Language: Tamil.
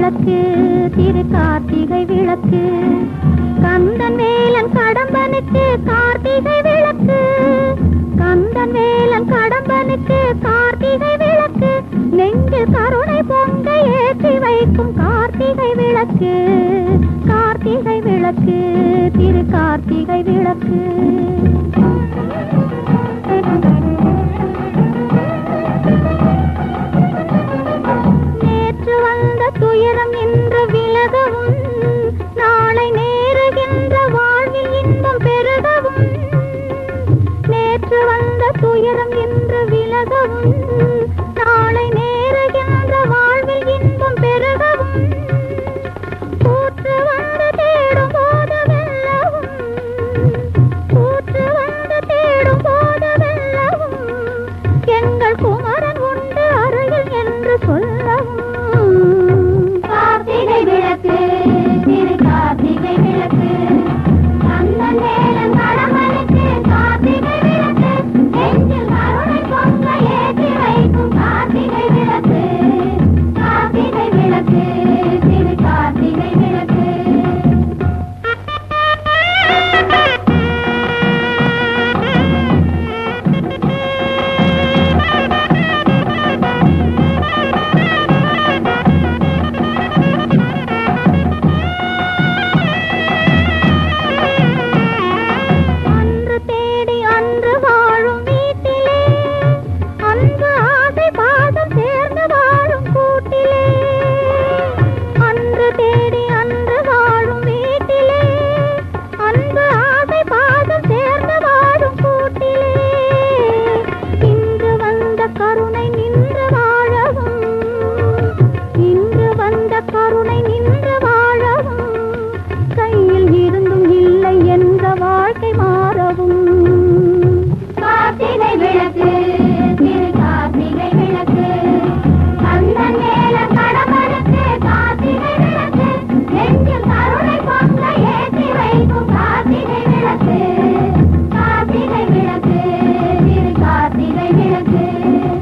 விளக்கு திரு கார்த்திகை விளக்கு கந்தன் வேலன் கடம்பனுக்கு கார்த்திகை விளக்கு கந்தன் வேலன் கடம்பனுக்கு கார்த்திகை விளக்கு நெஞ்சில் கருணை பொங்க ஏற்றி வைக்கும் கார்த்திகை விளக்கு கார்த்திகை விளக்கு திரு கார்த்திகை விளக்கு நேற்று வந்த துயரம் இன்று விலகவும் நாளை நேருகின்ற வாழ்வில் இன்பம் பெருகவும் நேற்று வந்த துயரம் இன்று விலகவும் நாளை நேருகின்ற வாழ்வில் இன்பம் பெருகவும் கூற்று வந்து தேடும் போது வெல்லவும் கூற்று வந்து தேடும் போது வெல்லவும் எங்கள் குமரன் உண்டு அருகில் என்று சொல்லவும் கார்த்திகை விளக்கு திரு கார்த்திகை விளக்கு கந்தன் வேலன் கடம்பனுக்கு கார்த்திகை விளக்கு நெஞ்சில் கருணை பொங்க ஏற்றி வைக்கும் கார்த்திகை விளக்கு கார்த்திகை விளக்கு